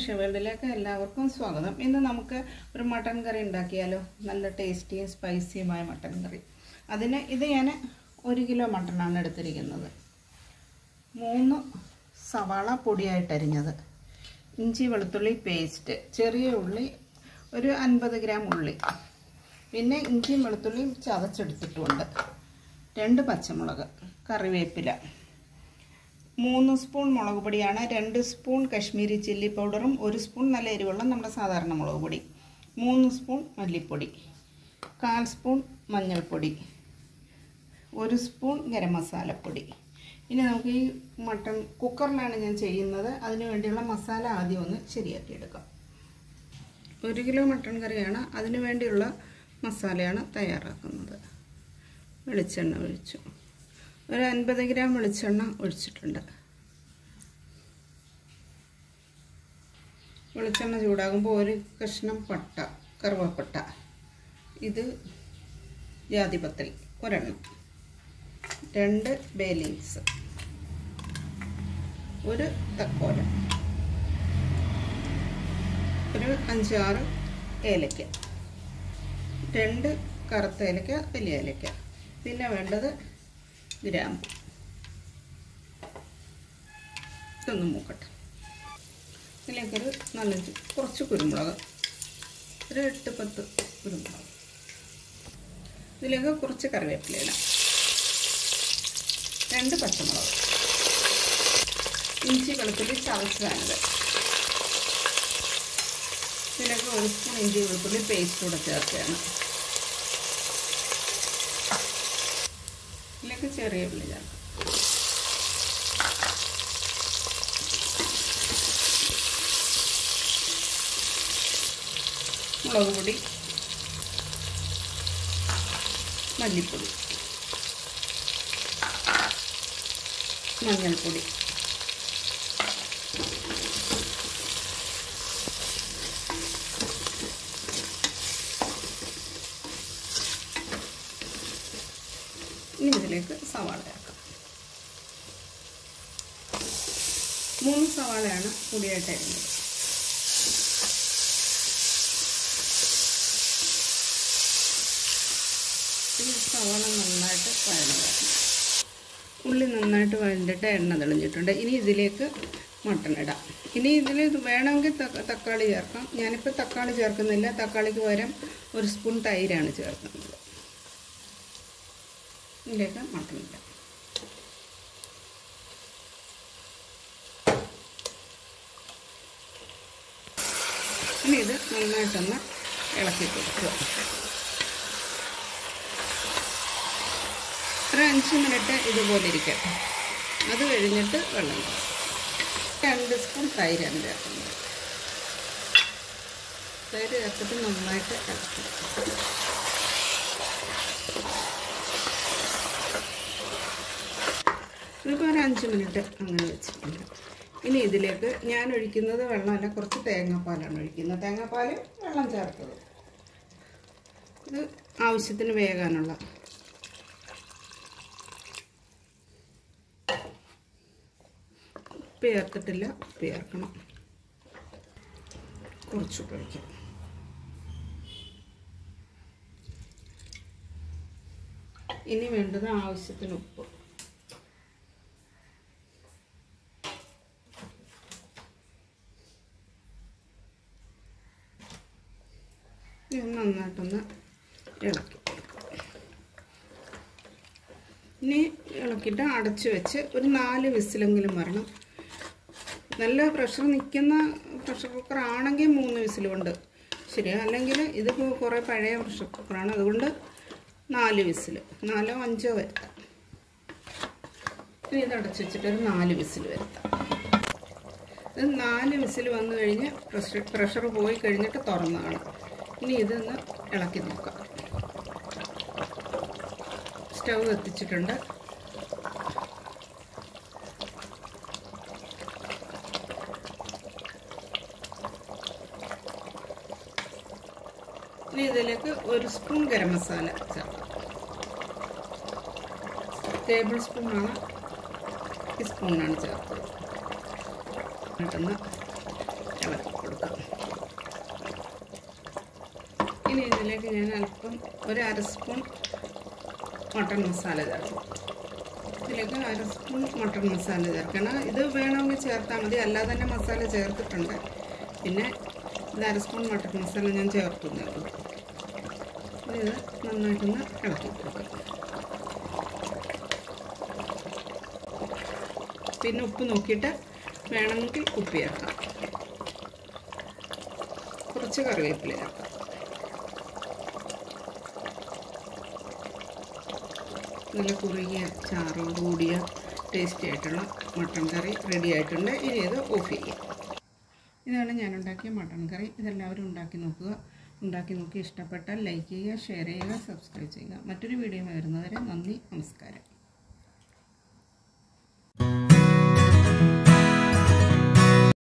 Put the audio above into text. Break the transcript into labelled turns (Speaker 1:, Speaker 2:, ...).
Speaker 1: നിഷ വേൾഡിലേക്ക് എല്ലാവർക്കും സ്വാഗതം ഇന്ന് നമുക്ക് ഒരു മട്ടൻ കറി ഉണ്ടാക്കിയാലോ നല്ല ടേസ്റ്റിയും സ്പൈസിയുമായ മട്ടൻ കറി അതിന് ഇത് ഞാൻ ഒരു കിലോ മട്ടനാണ് എടുത്തിരിക്കുന്നത് മൂന്ന് സവാള പൊടിയായിട്ട് അരിഞ്ഞത് ഇഞ്ചി വെളുത്തുള്ളി പേസ്റ്റ് ചെറിയ ഉള്ളി ഒരു അൻപത് ഗ്രാം ഉള്ളി പിന്നെ ഇഞ്ചിയും വെളുത്തുള്ളിയും ചതച്ചെടുത്തിട്ടുമുണ്ട് രണ്ട് പച്ചമുളക് കറിവേപ്പില മൂന്ന് സ്പൂൺ മുളക് പൊടിയാണ് രണ്ട് സ്പൂൺ കശ്മീരി ചില്ലി പൗഡറും ഒരു സ്പൂൺ നല്ല എരിവുള്ള നമ്മുടെ സാധാരണ മുളക് പൊടി മൂന്ന് സ്പൂൺ മല്ലിപ്പൊടി കാൽ സ്പൂൺ മഞ്ഞൾപ്പൊടി ഒരു സ്പൂൺ ഗരം മസാലപ്പൊടി ഇനി നമുക്ക് ഈ മട്ടൺ കുക്കറിലാണ് ഞാൻ ചെയ്യുന്നത് അതിന് വേണ്ടിയുള്ള മസാല ആദ്യം ഒന്ന് ശരിയാക്കിയെടുക്കാം ഒരു കിലോ മട്ടൺ കറിയാണ് അതിന് വേണ്ടിയുള്ള മസാലയാണ് തയ്യാറാക്കുന്നത് വെളിച്ചെണ്ണ ഒഴിച്ചു ഒരു അൻപത് ഗ്രാം വെളിച്ചെണ്ണ ഒഴിച്ചിട്ടുണ്ട് വെളിച്ചെണ്ണ ചൂടാകുമ്പോൾ ഒരു കഷ്ണം പട്ട കറുവപ്പട്ട ഇത് ജാതിപത്രി ഒരെണ്ണം രണ്ട് ബേ ലീവ്സ് ഒരു തക്കോലം ഒരു അഞ്ചാറ് ഏലക്ക രണ്ട് കറുത്ത ഏലക്ക വലിയ ഏലക്ക പിന്നെ വേണ്ടത് ഗ്രാമ്പു ഇതൊന്ന് മൂക്കട്ടെ ഇതിലേക്കൊരു നാലഞ്ച് കുറച്ച് കുരുമുളക് ഒരു എട്ട് പത്ത് കുരുമുളക് ഇതിലേക്ക് കുറച്ച് കറിവേപ്പില ഇടാം രണ്ട് പച്ചമുളക് ഇഞ്ചി വെളുത്തുള്ളി ചതച്ചതാണിത് ഇതിലേക്ക് ഒരു സ്പൂൺ ഇഞ്ചി വെളുത്തുള്ളി പേസ്റ്റ് കൂടെ ചേർക്കുകയാണ് ഇതിലേക്ക് ചെറിയ ഉള്ളി ചേർക്കാം മുളക് പൊടി മല്ലിപ്പൊടി മഞ്ഞൾപ്പൊടി ഇനി ഇതിലേക്ക് സവാള ചേർക്കാം മൂന്ന് സവാളയാണ് പൊടിയായിട്ട് അരിഞ്ഞത് ഈ സവാള നന്നായിട്ട് വഴന്നു വരണം ഉള്ളി നന്നായിട്ട് വഴണ്ടിട്ട് എണ്ണ തെളിഞ്ഞിട്ടുണ്ട് ഇനി ഇതിലേക്ക് മട്ടൺ ഇടാം ഇനി ഇതിൽ വേണമെങ്കിൽ തക്കാളി ചേർക്കാം ഞാനിപ്പോൾ തക്കാളി ചേർക്കുന്നില്ല തക്കാളിക്ക് പകരം ഒരു സ്പൂൺ തൈരാണ് ചേർക്കുന്നത് ഇതിലേക്ക് മട്ടൺ ഇടാം ഇനി ഇത് നന്നായിട്ടൊന്ന് ഇളക്കി കൊടുക്കുക ഒരു അഞ്ച് മിനിറ്റ് ഇതുപോലെ ഇരിക്കട്ടെ അത് കഴിഞ്ഞിട്ട് വെള്ളം രണ്ട് സ്പൂൺ തൈരാണ് ചേർക്കുന്നത് തൈര് ചേർത്തിട്ട് നന്നായിട്ട് ഇളക്കി ഇതിപ്പോൾ ഒരു അഞ്ച് മിനിറ്റ് അങ്ങനെ വെച്ചിട്ടുണ്ട് ഇനി ഇതിലേക്ക് ഞാൻ ഒഴിക്കുന്നത് വെള്ളമല്ല കുറച്ച് തേങ്ങാപ്പാലാണ് ഒഴിക്കുന്നത് തേങ്ങാപ്പാൽ വെള്ളം ചേർത്തത് ഇത് ആവശ്യത്തിന് വേകാനുള്ള ഉപ്പ് ചേർത്തിട്ടില്ല ഉപ്പ് ചേർക്കണം കുറച്ചുപ്പ് ഒഴിക്കാം ഇനി വേണ്ടത് ആവശ്യത്തിന് ഉപ്പ് ഇത് നന്നായിട്ടൊന്ന് ഇളക്കി ഇനി ഇളക്കിയിട്ട് അടച്ചു വെച്ച് ഒരു നാല് വിസിലെങ്കിലും വരണം നല്ല പ്രഷർ നിൽക്കുന്ന പ്രഷർ കുക്കർ ആണെങ്കിൽ മൂന്ന് വിസിൽ കൊണ്ട് ശരി അല്ലെങ്കിൽ ഇതിപ്പോൾ കുറേ പഴയ പ്രഷർ കുക്കറാണ് അതുകൊണ്ട് നാല് വിസിൽ നാലോ അഞ്ചോ വരുത്താം ഇനി ഇത് അടച്ചു വെച്ചിട്ട് ഒരു നാല് വിസിൽ വരുത്താം ഇത് നാല് വിസിൽ വന്നു കഴിഞ്ഞ് പ്രഷർ പ്രഷർ പോയി കഴിഞ്ഞിട്ട് തുറന്നതാണ് ഇനി ഇതൊന്ന് ഇളക്കി നോക്കാം സ്റ്റൗ കത്തിച്ചിട്ടുണ്ട് ഇനി ഇതിലേക്ക് ഒരു സ്പൂൺ ഗരം മസാല ചേർക്കാം ടേബിൾ സ്പൂണാണ് ടീസ്പൂണാണ് ചേർത്തത് എന്നിട്ടൊന്ന് ഇളക്കി ഇനി ഇതിലേക്ക് ഞാൻ അല്പം ഒരു അര സ്പൂൺ മട്ടൺ മസാല ചേർക്കും ഇതിലേക്ക് അര സ്പൂൺ മട്ടൺ മസാല ചേർക്കണം ഇത് വേണമെങ്കിൽ ചേർത്താൽ മതി അല്ലാതെ തന്നെ മസാല ചേർത്തിട്ടുണ്ട് പിന്നെ ഇത് അര സ്പൂൺ മട്ടൺ മസാല ഞാൻ ചേർത്തുന്നേ ഉള്ളൂ ഇനി ഇത് നന്നായിട്ടൊന്ന് ഇളക്കി കൊടുക്കാം പിന്നെ ഉപ്പ് നോക്കിയിട്ട് വേണമെങ്കിൽ ഉപ്പ് ചേർക്കാം കുറച്ച് കറിവേപ്പില ചേർക്കാം നല്ല കുറുകിയ ചാറോട് കൂടിയ ടേസ്റ്റി ആയിട്ടുള്ള മട്ടൺ കറി റെഡി ആയിട്ടുണ്ട് ഇനി ഇത് ഓഫ് ചെയ്യാം ഇതാണ് ഞാൻ ഉണ്ടാക്കിയ മട്ടൺ കറി ഇതെല്ലാവരും ഉണ്ടാക്കി നോക്കുക ഉണ്ടാക്കി നോക്കി ഇഷ്ടപ്പെട്ടാൽ ലൈക്ക് ചെയ്യുക ഷെയർ ചെയ്യുക സബ്സ്ക്രൈബ് ചെയ്യുക മറ്റൊരു വീഡിയോ വരുന്നവരെ നന്ദി നമസ്കാരം